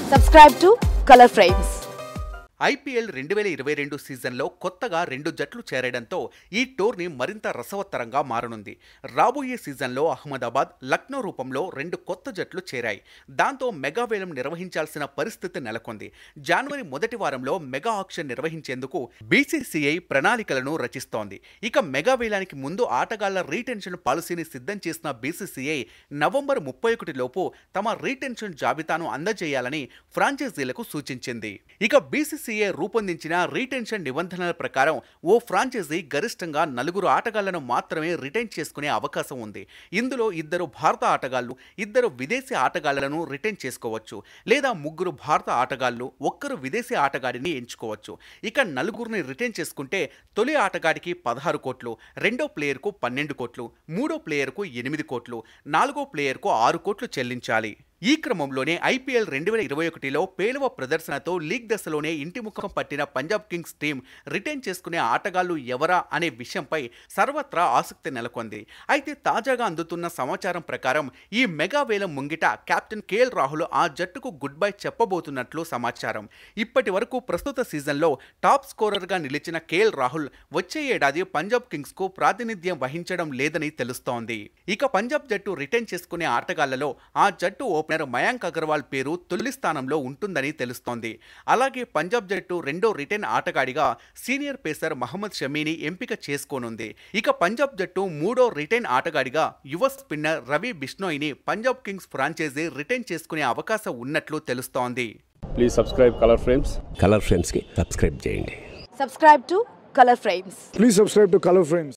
Subscribe to Color Frames. IPL రెండు వేల ఇరవై రెండు సీజన్లో కొత్తగా రెండు జట్లు చేరడంతో ఈ టోర్నీ మరింత రసవత్తరంగా మారనుంది రాబోయే సీజన్లో అహ్మదాబాద్ లక్నో రూపంలో రెండు కొత్త జట్లు చేరాయి దాంతో మెగా వేలం నిర్వహించాల్సిన పరిస్థితి నెలకొంది జనవరి మొదటి వారంలో మెగా ఆక్షన్ నిర్వహించేందుకు బీసీసీఐ ప్రణాళికలను రచిస్తోంది ఇక మెగా వేలానికి ముందు ఆటగాళ్ల రీటెన్షన్ పాలసీని సిద్ధం చేసిన బీసీసీఐ నవంబర్ ముప్పై ఒకటి లోపు తమ రీటెన్షన్ జాబితాను అందజేయాలని ఫ్రాంచైజీలకు సూచించింది ఇక బీసీసీఐ రూపొందించిన రీటెన్షన్ నిబంధనల ప్రకారం ఓ ఫ్రాంచైజీ గరిష్టంగా నలుగురు ఆటగాళ్లను మాత్రమే రిటైన్ చేసుకునే అవకాశం ఉంది ఇందులో ఇద్దరు భారత ఆటగాళ్లు ఇద్దరు విదేశీ ఆటగాళ్లను రిటైన్ చేసుకోవచ్చు లేదా ముగ్గురు భారత ఆటగాళ్లు ఒక్కరు విదేశీ ఆటగాడిని ఎంచుకోవచ్చు ఇక నలుగురిని రిటైన్ చేసుకుంటే తొలి ఆటగాడికి పదహారు కోట్లు రెండో ప్లేయర్కు పన్నెండు కోట్లు మూడో ప్లేయర్కు ఎనిమిది కోట్లు నాలుగో ప్లేయర్కు ఆరు కోట్లు చెల్లించాలి ఈ క్రమంలోనే ఐపీఎల్ రెండు వేల ఇరవై ఒకటిలో పేలవ ప్రదర్శనతో లీగ్ దశలోనే ఇంటి ముఖం పట్టిన పంజాబ్ కింగ్స్ టీం రిటైన్ చేసుకునే ఆటగాళ్లు ఎవరా అనే విషయంపై సర్వత్రా ఆసక్తి నెలకొంది అయితే తాజాగా అందుతున్న సమాచారం ప్రకారం ఈ మెగా వేలం ముంగిట కెప్టెన్ కేఎల్ రాహుల్ ఆ జట్టుకు గుడ్ బై చెప్పబోతున్నట్లు సమాచారం ఇప్పటి వరకు ప్రస్తుత సీజన్లో టాప్ స్కోరర్గా నిలిచిన కేఎల్ రాహుల్ వచ్చే ఏడాది పంజాబ్ కింగ్స్కు ప్రాతినిధ్యం వహించడం లేదని తెలుస్తోంది ఇక పంజాబ్ జట్టు రిటైన్ చేసుకునే ఆటగాళ్లలో ఆ జట్టు ఓపెనర్ మయాంక్ అగర్వాల్ పేరు తొలి స్థానంలో ఉంటుందని తెలుస్తోంది అలాగే పంజాబ్ జట్టు రెండో రిటైన్ ఆటగాడిగా సీనియర్ పేసర్ మహమ్మద్ షమీని ఎంపిక చేసుకోనుంది ఇక పంజాబ్ జట్టు మూడో రిటైన్ ఆటగాడిగా యువ స్పిన్నర్ రవి బిష్నోయ్ని పంజాబ్ కింగ్స్ ఫ్రాంచైజీ రిటైన్ చేసుకునే అవకాశం ఉన్నట్లు తెలుస్తోంది please subscribe Color Frames Color ఫ్రేమ్స్కి సబ్స్క్రైబ్ చేయండి Subscribe to Color Frames. Please subscribe to Color Frames.